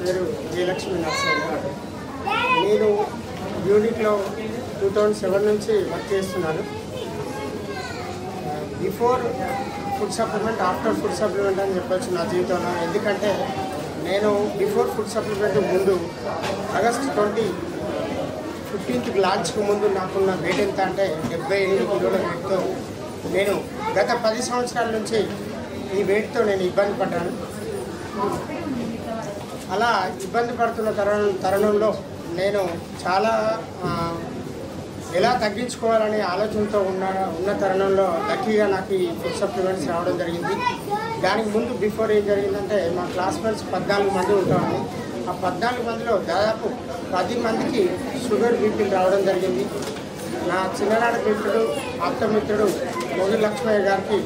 పేరు జయలక్ష్మి నర్సయ్య గారు నేను యూనిట్లో టూ థౌజండ్ సెవెన్ నుంచి వర్క్ చేస్తున్నాను before food supplement after food supplement అని చెప్పొచ్చు నా జీవితంలో ఎందుకంటే నేను బిఫోర్ ఫుడ్ సప్లిమెంట్ ముందు ఆగస్ట్ ట్వంటీ ఫిఫ్టీన్త్కి లాంచ్కి ముందు నాకున్న వెయిట్ ఎంత అంటే డెబ్బై ఎనిమిది కిలోల వెయిట్తో నేను గత పది సంవత్సరాల నుంచి ఈ వెయిట్తో నేను ఇబ్బంది పడ్డాను అలా ఇబ్బంది పడుతున్న తరుణం తరుణంలో నేను చాలా ఆ, ఎలా తగ్గించుకోవాలనే ఆలోచనతో ఉన్న ఉన్న తరుణంలో లక్కీగా నాకు ఈ ఫుడ్ సప్లిమెంట్స్ రావడం జరిగింది దానికి ముందు బిఫోర్ ఏం జరిగిందంటే మా క్లాస్మేట్స్ పద్నాలుగు మంది ఉంటాము ఆ పద్నాలుగు మందిలో దాదాపు పది మందికి షుగర్ బీపీలు రావడం జరిగింది నా చిన్ననాటి మిత్రుడు ఆప్తమిత్రుడు మొగి లక్ష్మయ్య గారికి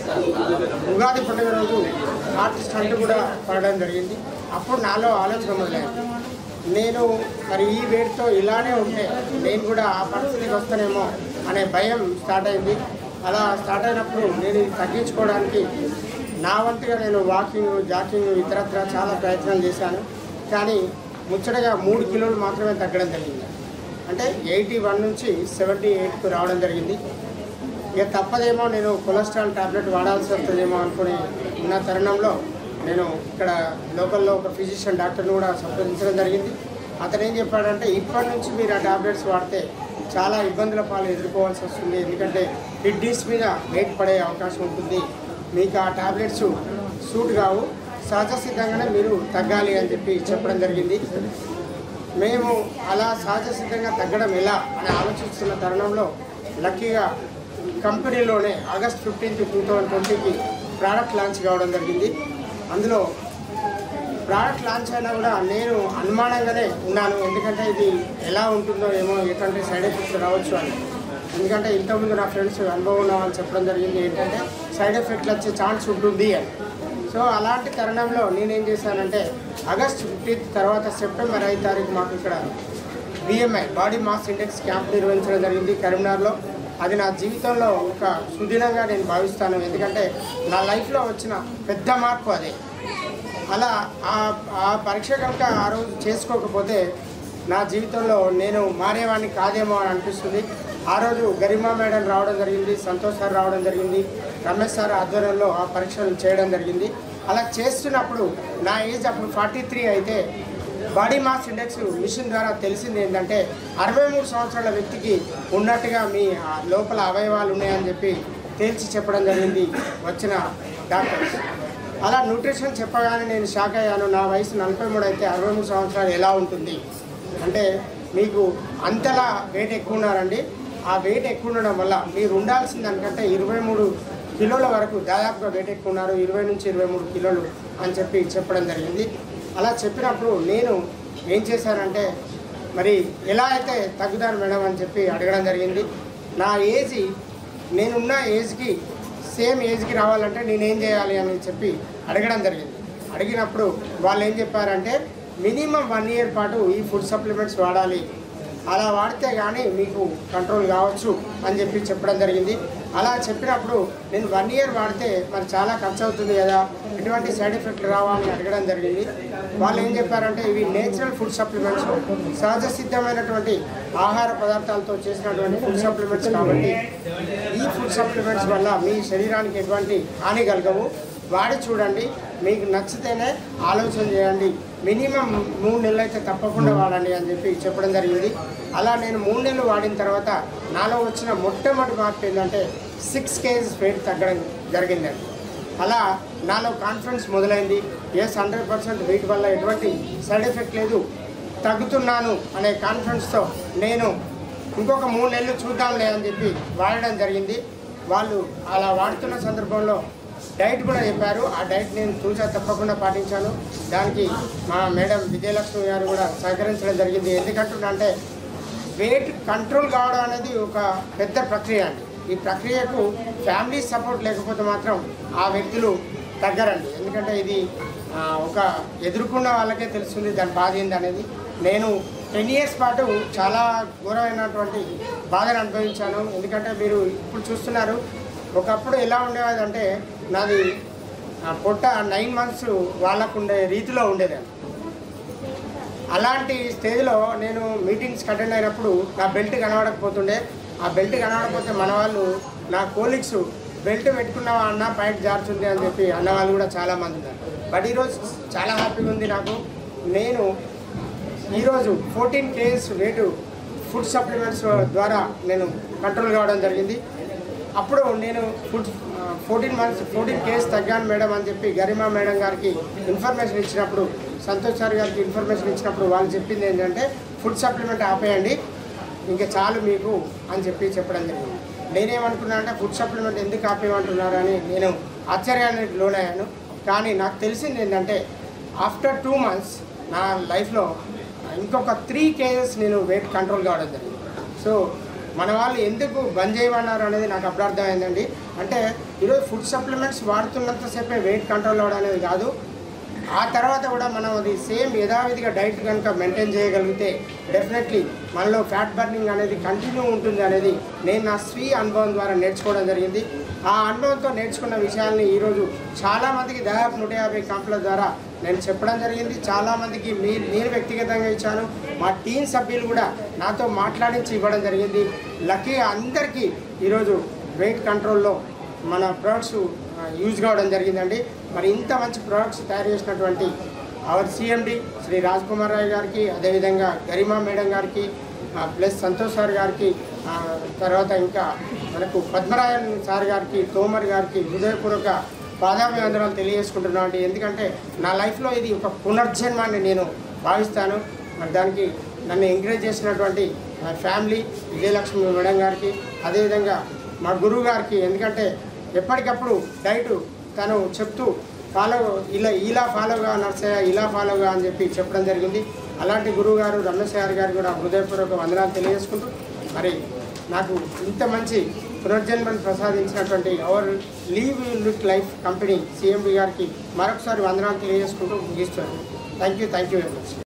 ఉగాది పండుగ రోజు హార్ట్ స్టంట్ కూడా పడడం జరిగింది అప్పుడు నాలో ఆలోచన మొదలైంది నేను మరి ఈ వేడితో ఇలానే ఉంటే నేను కూడా ఆ పరిస్థితికి వస్తానేమో అనే భయం స్టార్ట్ అయింది అలా స్టార్ట్ అయినప్పుడు నేను ఇది తగ్గించుకోవడానికి నా వంతుగా నేను వాకింగ్ జాకింగ్ ఇతరత్ర చాలా ప్రయత్నాలు చేశాను కానీ ముచ్చటగా మూడు కిలోలు మాత్రమే తగ్గడం జరిగింది అంటే ఎయిటీ వన్ నుంచి సెవెంటీ ఎయిట్కు రావడం జరిగింది ఇక తప్పదేమో నేను కొలెస్ట్రాల్ టాబ్లెట్ వాడాల్సి వస్తుందేమో అనుకుని ఉన్న తరుణంలో నేను ఇక్కడ లోకల్లో ఒక ఫిజిషియన్ డాక్టర్ని కూడా సంప్రదించడం జరిగింది అతను ఏం చెప్పాడంటే ఇప్పటి నుంచి మీరు ఆ టాబ్లెట్స్ వాడితే చాలా ఇబ్బందుల పాలు ఎదుర్కోవాల్సి వస్తుంది ఎందుకంటే కిడ్నీస్ మీద వెయిట్ పడే అవకాశం ఉంటుంది మీకు ఆ టాబ్లెట్స్ సూట్ కావు సహజ సిద్ధంగానే మీరు తగ్గాలి అని చెప్పి చెప్పడం జరిగింది మేము అలా సహజ సిద్ధంగా తగ్గడం ఎలా అని ఆలోచిస్తున్న తరుణంలో లక్కీగా కంపెనీలోనే ఆగస్ట్ ఫిఫ్టీన్త్ టూ థౌజండ్ ట్వంటీకి ప్రోడక్ట్ లాంచ్ కావడం జరిగింది అందులో ప్రోడక్ట్ లాంచ్ అయినా కూడా నేను అనుమానంగానే ఉన్నాను ఎందుకంటే ఇది ఎలా ఉంటుందో ఏమో ఎటువంటి సైడ్ ఎఫెక్ట్స్ రావచ్చు అని ఎందుకంటే ఇంతకుముందు నా ఫ్రెండ్స్ అనుభవం ఉన్నామని చెప్పడం జరిగింది ఏంటంటే సైడ్ ఎఫెక్ట్లు వచ్చే ఛాన్స్ ఉంటుంది అని సో అలాంటి తరుణంలో నేనేం చేశానంటే ఆగస్ట్ ఫిఫ్టీన్త్ తర్వాత సెప్టెంబర్ ఐదు తారీఖు మాకు ఇక్కడ BMI body mass index camp నిర్వహించడం జరిగింది కరీంనగర్లో అది నా జీవితంలో ఒక సుదినంగా నేను భావిస్తాను ఎందుకంటే నా లైఫ్లో వచ్చిన పెద్ద మార్పు అదే అలా ఆ ఆ పరీక్ష కనుక ఆ రోజు చేసుకోకపోతే నా జీవితంలో నేను మారేవాడిని కాదేమో అని అనిపిస్తుంది ఆ రోజు గరిమా మేడం రావడం జరిగింది సంతోష్ సార్ రావడం జరిగింది రమేష్ సార్ ఆధ్వర్యంలో ఆ పరీక్షలు చేయడం జరిగింది అలా చేస్తున్నప్పుడు నా ఏజ్ అప్పుడు ఫార్టీ త్రీ అయితే బాడీ మాస్ ఇండెక్స్ మిషన్ ద్వారా తెలిసింది ఏంటంటే అరవై మూడు సంవత్సరాల వ్యక్తికి ఉన్నట్టుగా మీ ఆ లోపల అవయవాలు ఉన్నాయని చెప్పి తేల్చి చెప్పడం జరిగింది వచ్చిన డాక్టర్స్ అలా న్యూట్రిషన్ చెప్పగానే నేను షాక్ అయ్యాను నా వయసు నలభై మూడు అయితే అరవై మూడు సంవత్సరాలు ఎలా ఉంటుంది అంటే మీకు అంతలా వెయిట్ ఎక్కువ ఉన్నారండి ఆ వెయిట్ ఎక్కువ ఉండడం వల్ల మీరు ఉండాల్సిన దానికంటే ఇరవై మూడు కిలోల వరకు దాదాపుగా వెయిట్ ఎక్కువ ఉన్నారు ఇరవై నుంచి ఇరవై మూడు కిలోలు అని చెప్పి చెప్పడం జరిగింది అలా చెప్పినప్పుడు నేను ఏం చేశానంటే మరి ఎలా అయితే తగ్గుతాను మేడం అని చెప్పి అడగడం జరిగింది నా ఏజ్ నేనున్న ఏజ్కి సేమ్ ఏజ్కి రావాలంటే నేనేం చేయాలి అని చెప్పి అడగడం జరిగింది అడిగినప్పుడు వాళ్ళు ఏం చెప్పారంటే మినిమం వన్ ఇయర్ పాటు ఈ ఫుడ్ సప్లిమెంట్స్ వాడాలి అలా వాడితే కానీ మీకు కంట్రోల్ కావచ్చు అని చెప్పి చెప్పడం జరిగింది అలా చెప్పినప్పుడు నేను వన్ ఇయర్ వాడితే మరి చాలా ఖర్చు అవుతుంది కదా ఎటువంటి సైడ్ ఎఫెక్ట్ రావాలని అడగడం జరిగింది వాళ్ళు ఏం చెప్పారంటే ఇవి నేచురల్ ఫుడ్ సప్లిమెంట్స్ సహజ సిద్ధమైనటువంటి ఆహార పదార్థాలతో చేసినటువంటి ఫుడ్ సప్లిమెంట్స్ కాబట్టి ఈ ఫుడ్ సప్లిమెంట్స్ వల్ల మీ శరీరానికి ఎటువంటి హాని కలగవు వాడి చూడండి మీకు నచ్చితేనే ఆలోచన చేయండి మినిమం మూడు నెలలు అయితే తప్పకుండా వాడండి అని చెప్పి చెప్పడం జరిగింది అలా నేను మూడు నెలలు వాడిన తర్వాత నాలో వచ్చిన మొట్టమొదటి మార్పు ఏంటంటే సిక్స్ కేజీస్ వెయిట్ తగ్గడం జరిగిందండి అలా నాలో కాన్ఫిడెన్స్ మొదలైంది ఎస్ హండ్రెడ్ పర్సెంట్ వెయిట్ వల్ల ఎటువంటి సైడ్ ఎఫెక్ట్ లేదు తగ్గుతున్నాను అనే కాన్ఫిడెన్స్తో నేను ఇంకొక మూడు నెలలు చూద్దాంలే అని చెప్పి వాడడం జరిగింది వాళ్ళు అలా వాడుతున్న సందర్భంలో డైట్ కూడా చెప్పారు ఆ డైట్ నేను చూసా తప్పకుండా పాటించాను దానికి మా మేడం విజయలక్ష్మి గారు కూడా సహకరించడం జరిగింది ఎందుకంటున్నా అంటే వెయిట్ కంట్రోల్ కావడం అనేది ఒక పెద్ద ప్రక్రియ అండి ఈ ప్రక్రియకు ఫ్యామిలీ సపోర్ట్ లేకపోతే మాత్రం ఆ వ్యక్తులు తగ్గరండి ఎందుకంటే ఇది ఆ, ఒక ఎదుర్కొన్న వాళ్ళకే తెలుస్తుంది దాని బాధ ఏంది అనేది నేను టెన్ ఇయర్స్ పాటు చాలా ఘోరమైనటువంటి బాధను అనుభవించాను ఎందుకంటే మీరు ఇప్పుడు చూస్తున్నారు ఒకప్పుడు ఎలా ఉండేది అంటే నాది ఆ, పొట్ట నైన్ మంత్స్ వాళ్ళకు ఉండే రీతిలో ఉండేదండి అలాంటి స్టేజ్లో నేను మీటింగ్స్కి అటెండ్ అయినప్పుడు నా బెల్ట్ కనబడకపోతుండే ఆ బెల్ట్ కనబడకపోతే మన వాళ్ళు నా కోలీగ్స్ బెల్ట్ పెట్టుకున్నావా అన్న బయట జారుతుంది అని చెప్పి అన్న వాళ్ళు కూడా చాలామంది ఉన్నారు బట్ ఈరోజు చాలా హ్యాపీగా ఉంది నాకు నేను ఈరోజు fourteen kgs weight food supplements ద్వారా నేను కంట్రోల్ కావడం జరిగింది అప్పుడు నేను food fourteen months fourteen kgs తగ్గాను మేడం అని చెప్పి గరిమా మేడం గారికి ఇన్ఫర్మేషన్ ఇచ్చినప్పుడు సంతోష్ సార్ గారికి ఇన్ఫర్మేషన్ ఇచ్చినప్పుడు వాళ్ళు చెప్పింది ఏంటంటే ఫుడ్ సప్లిమెంట్ ఆపేయండి ఇంకా చాలు మీకు అని చెప్పి చెప్పడం జరిగింది నేనేమనుకున్నా అంటే ఫుడ్ సప్లిమెంట్ ఎందుకు ఆపేయమంటున్నారు అని నేను ఆశ్చర్యానికి లోనయ్యాను కానీ నాకు తెలిసింది ఏంటంటే ఆఫ్టర్ టూ మంత్స్ నా లైఫ్లో ఇంకొక త్రీ కేజెస్ నేను వెయిట్ కంట్రోల్ కావడం జరిగింది సో మన వాళ్ళు ఎందుకు బంద్ చేయమన్నారు అనేది నాకు అప్పుడు అర్థమైందండి అంటే ఈరోజు ఫుడ్ సప్లిమెంట్స్ వాడుతున్నంతసేపే వెయిట్ కంట్రోల్ అవ్వడం అనేది కాదు ఆ తర్వాత కూడా మనం అది సేమ్ యథావిధిగా డైట్ కనుక మెయింటైన్ చేయగలిగితే డెఫినెట్లీ మనలో ఫ్యాట్ బర్నింగ్ అనేది కంటిన్యూ ఉంటుంది అనేది నేను నా స్వీయ అనుభవం ద్వారా నేర్చుకోవడం జరిగింది ఆ అనుభవంతో నేర్చుకున్న విషయాల్ని ఈరోజు చాలామందికి దాదాపు నూట యాభై కంపెనీల ద్వారా నేను చెప్పడం జరిగింది చాలామందికి మీ నేను వ్యక్తిగతంగా ఇచ్చాను మా టీం సభ్యులు కూడా నాతో మాట్లాడించి ఇవ్వడం జరిగింది లక్కీ అందరికీ ఈరోజు వెయిట్ కంట్రోల్లో మన ప్రొడక్ట్స్ యూజ్ కావడం జరిగిందండి మరి ఇంత మంచి ప్రొడక్ట్స్ తయారు చేసినటువంటి అవర్ సిఎండి శ్రీ రాజ్ కుమార్ రాయ్ గారికి అదేవిధంగా గరిమా మేడం గారికి ఆ, ప్లస్ సంతోష్ సార్ గారికి ఆ, తర్వాత ఇంకా మనకు పద్మరాయన్ సార్ గారికి తోమర్ గారికి హృదయపూర్వక పాదాభివందనాలు తెలియజేసుకుంటున్నాను అండి ఎందుకంటే నా లైఫ్లో ఇది ఒక పునర్జన్మాన్ని నేను భావిస్తాను మరి దానికి నన్ను ఎంకరేజ్ చేసినటువంటి మా ఫ్యామిలీ విజయలక్ష్మి మేడం గారికి అదేవిధంగా మా గురువు గారికి ఎందుకంటే ఎప్పటికప్పుడు డైట్ తను చెప్తూ ఫాలో ఇలా ఇలా ఫాలోగా నర్సయ్య ఇలా ఫాలోగా అని చెప్పి చెప్పడం జరిగింది అలాంటి గురువు గారు రమేష్ గారు గారు కూడా హృదయపూర్వక వందనాలు తెలియజేసుకుంటూ మరి నాకు ఇంత మంచి పునర్జన్మను ప్రసాదించినటువంటి our live look life company CMD గారికి మరొకసారి వందనాలు తెలియజేసుకుంటూ ముగిస్తాను thank you thank you very much